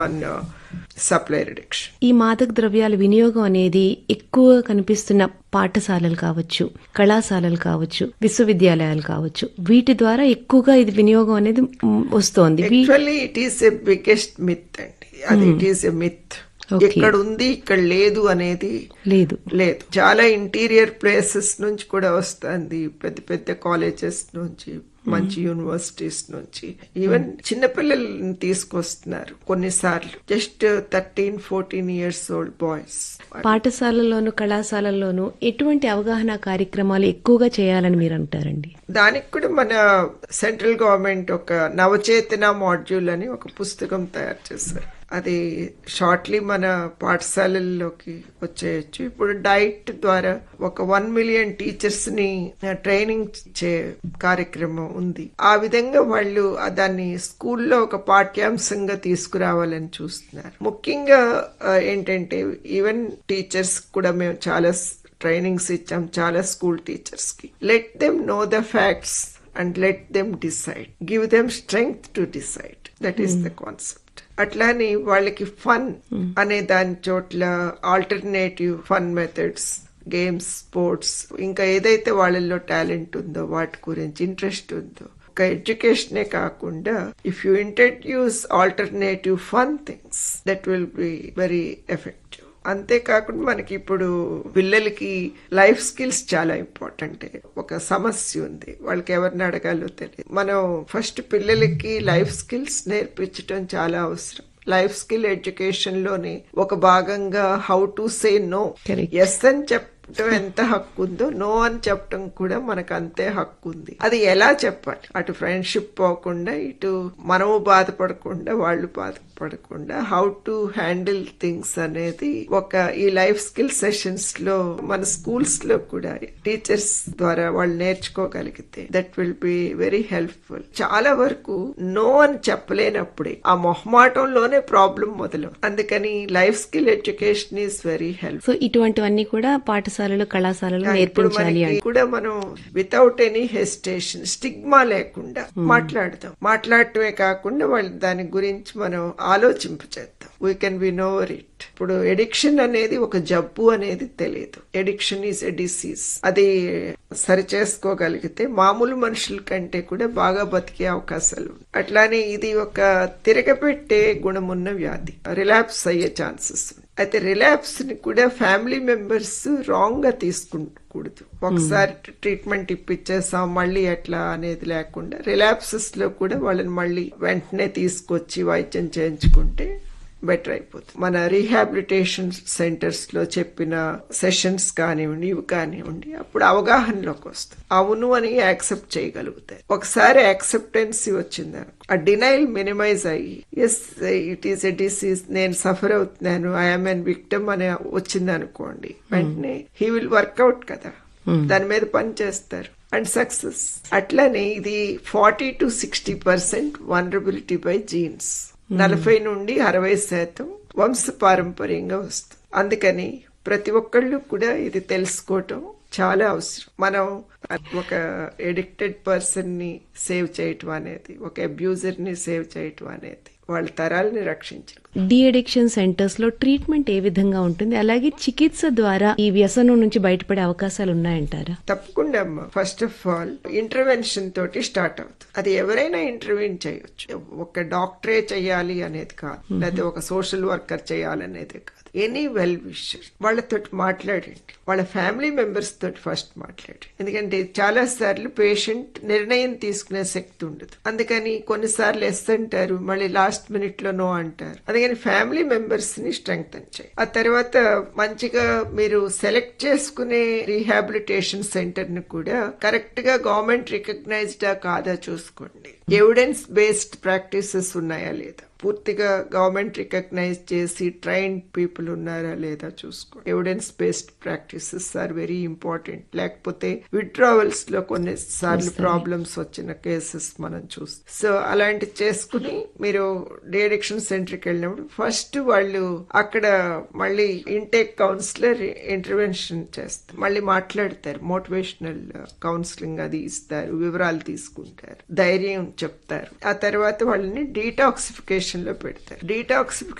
on uh, supply reduction. ఈ మాదక ద్రవ్యాల వినియోగం అనేది ఎక్కువ కనిపిస్తున్న పాఠశాలలు కావచ్చు కళాశాలలు కావచ్చు విశ్వవిద్యాలయాలు కావచ్చు వీటి ద్వారా ఎక్కువగా ఇది వినియోగం అనేది మ్, వస్తోంది వీ- Actually, it is a biggest myth అండి అది it is a myth Okay. ఇక్కడ ఉంది ఇక్కడ లేదు అనేది లేదు లేదు చాలా ఇంటీరియర్ ప్లేసెస్ నుంచి కూడా వస్తుంది పెద్ద పెద్ద కాలేజెస్ నుంచి మంచి యూనివర్సిటీస్ నుంచి ఈవెన్ చిన్నపిల్లల్ని తీసుకొస్తున్నారు కొన్నిసార్లు just thirteen fourteen years old boys పాఠశాలల్లోనూ కళాశాలల్లోనూ ఎటువంటి అవగాహన కార్యక్రమాలు ఎక్కువగా చేయాలని మీరు అంటారండి దానికి కూడా మన సెంట్రల్ గవర్నమెంట్ ఒక నవచేతన మాడ్యూల్ అని ఒక పుస్తకం తయారు చేశారు అది షార్ట్లీ మన పాఠశాలల్లోకి వచ్చేయచ్చు ఇప్పుడు డైట్ ద్వారా ఒక వన్ మిలియన్ టీచర్స్ ని ట్రైనింగ్ ఇచ్చే కార్యక్రమం ఉంది ఆ విధంగా వాళ్ళు దాన్ని స్కూల్లో ఒక పాఠ్యాంశంగా తీసుకురావాలని చూస్తున్నారు ముఖ్యంగా ఆ, ఏంటంటే ఈవెన్ టీచర్స్ కూడా మేము చాలా ట్రైనింగ్స్ ఇచ్చాం చాలా స్కూల్ టీచర్స్ కి let them know the facts and let them decide give them strength to decide that is the concept అట్లానే వాళ్ళకి ఫన్ అనే దాని చోట్ల alternative fun methods games sports ఇంకా ఏదైతే వాళ్ళల్లో టాలెంట్ ఉందో వాటి గురించి ఇంట్రెస్ట్ ఉందో ఒక ఎడ్యుకేషనే కాకుండా if you introduce alternative fun things that will be very effective అంతేకాకుండా మనకి ఇప్పుడు పిల్లలకి లైఫ్ స్కిల్స్ చాలా ఇంపార్టెంట్ ఒక సమస్య ఉంది వాళ్ళకి ఎవరిని అడగాలో తెలియదు మనం ఫస్ట్ పిల్లలకి లైఫ్ స్కిల్స్ నేర్పించడం చాలా అవసరం లైఫ్ స్కిల్ ఎడ్యుకేషన్ లోనే ఒక భాగంగా how to say no Correct. Yes అని చెప్పడం ఎంత హక్కు ఉందో నో అని చెప్పడం కూడా మనకు అంతే హక్కు ఉంది అది ఎలా చెప్పాలి అటు ఫ్రెండ్షిప్ పోకుండా ఇటు మనము బాధపడకుండా వాళ్ళు బాధపడకుండా హౌ టు హ్యాండిల్ థింగ్స్ అనేది ఒక ఈ లైఫ్ స్కిల్ సెషన్స్ లో మన స్కూల్స్ లో కూడా టీచర్స్ ద్వారా వాళ్ళు నేర్చుకోగలిగితే that will be very helpful చాలా వరకు నో అని చెప్పలేనప్పుడే ఆ మొహమాటంలోనే ప్రాబ్లం మొదలు అందుకని life skill education is very help so ఇటువంటివన్నీ కూడా పాఠశాలలు కళాశాలలు ఇప్పుడు నేర్పించాలి మనకి అని కూడా మనం వితౌట్ ఎనీ హెసిటేషన్ స్టిగ్మా లేకుండా మాట్లాడదాం మాట్లాడటమే కాకుండా వాళ్ళు దాని గురించి మనం ఆలోచింపచేద్దాం we can be knower it ఇప్పుడు ఎడిక్షన్ అనేది ఒక జబ్బు అనేది తెలియదు ఎడిక్షన్ ఈజ్ ఎ డిసీజ్ అది సరి చేసుకోగలిగితే మామూలు మనుషుల కంటే కూడా బాగా బతికే అవకాశాలు ఉన్నాయి. అట్లానే ఇది ఒక తిరగపెట్టే గుణమున్న వ్యాధి రిలాప్స్ అయ్యే ఛాన్సెస్ ఉన్నాయి అయితే రిలాప్స్ ని కూడా ఫ్యామిలీ మెంబర్స్ రాంగ్ గా తీసుకుంటకూడదు ఒకసారి ట్రీట్మెంట్ ఇప్పించేసాం మళ్ళీ ఎట్లా అనేది లేకుండా రిలాప్సెస్ లో కూడా వాళ్ళని మళ్ళీ వెంటనే తీసుకొచ్చి వైద్యం చేయించుకుంటే బెటర్ అయిపోతుంది మన రీహాబిలిటేషన్ సెంటర్స్ లో చెప్పిన సెషన్స్ కానివ్వండి ఇవి కానివ్వండి అప్పుడు అవగాహనలోకి వస్తుంది అవును అని యాక్సెప్ట్ చేయగలుగుతాయి ఒకసారి యాక్సెప్టెన్సీ వచ్చింది ఆ డినైల్ మినిమైజ్ అయ్యి yes it is a disease నేను సఫర్ అవుతున్నాను ఐఎమ్ ఎన్ విక్టమ్ అని వచ్చింది అనుకోండి వెంటనే హీ విల్ వర్కౌట్ కదా దాని మీద పని చేస్తారు అండ్ సక్సెస్ అట్లనే ఇది forty to sixty percent vulnerability by genes నలభై నుండి అరవై శాతం వంశ పారంపర్యంగా వస్తుంది అందుకని ప్రతి ఒక్కళ్ళు కూడా ఇది తెలుసుకోవటం చాలా అవసరం మనం ఒక ఎడిక్టెడ్ పర్సన్ ని సేవ్ చేయటం అనేది ఒక అబ్యూజర్ ని సేవ్ చేయటం అనేది వాళ్ళ తరాలని రక్షించడం డి అడిక్షన్ సెంటర్స్ లో ట్రీట్మెంట్ ఏ విధంగా ఉంటుంది అలాగే చికిత్స ద్వారా ఈ వ్యసనం నుంచి బయటపడే అవకాశాలు ఉన్నాయంటారా తప్పకుండా అమ్మా ఫస్ట్ ఆఫ్ ఆల్ ఇంటర్వెన్షన్ తోటి స్టార్ట్ అవుతుంది అది ఎవరైనా ఇంటర్వ్యూన్ చేయొచ్చు ఒక డాక్టరే చేయాలి అనేది కాదు లేదా ఒక సోషల్ వర్కర్ చేయాలనేది కాదు ఎనీ వెల్ విషర్ వాళ్ళతో మాట్లాడండి వాళ్ళ ఫ్యామిలీ మెంబర్స్ తోటి ఫస్ట్ మాట్లాడండి ఎందుకంటే చాలా సార్లు పేషెంట్ నిర్ణయం తీసుకునే శక్తి ఉండదు అందుకని కొన్నిసార్లు ఎస్ అంటారు మళ్ళీ లాస్ట్ మినిట్ లో నో అంటారు అందుకని ఫ్యామిలీ మెంబర్స్ ని స్ట్రెంగ్ చేయి ఆ తర్వాత మంచిగా మీరు సెలెక్ట్ చేసుకునే రీహాబిలిటేషన్ సెంటర్ ని కూడా కరెక్ట్ గా గవర్నమెంట్ రికగ్నైజ్డ్ కాదా చూసుకోండి ఎవిడెన్స్ బేస్డ్ ప్రాక్టీసెస్ ఉన్నాయా లేదా పూర్తిగా గవర్నమెంట్ రికగ్నైజ్ చేసి ట్రైన్డ్ పీపుల్ ఉన్నారా లేదా చూసుకోండి evidence based practices are very important లేకపోతే విత్డ్రావల్స్ లో కొన్ని సార్లు ప్రాబ్లమ్స్ వచ్చిన కేసెస్ మనం చూస్తాం సో అలాంటి చేసుకుని మీరు డిఅడిక్షన్ సెంటర్కి వెళ్ళినప్పుడు ఫస్ట్ వాళ్ళు అక్కడ మళ్ళీ ఇంటేక్ కౌన్సిలర్ ఇంటర్వెన్షన్ చేస్తారు మళ్ళీ మాట్లాడతారు మోటివేషనల్ కౌన్సిలింగ్ అది ఇస్తారు వివరాలు తీసుకుంటారు ధైర్యం చెప్తారు ఆ తర్వాత వాళ్ళని డీటాక్సిఫికేషన్ లో పెడతారు డీటాక్సిఫికేషన్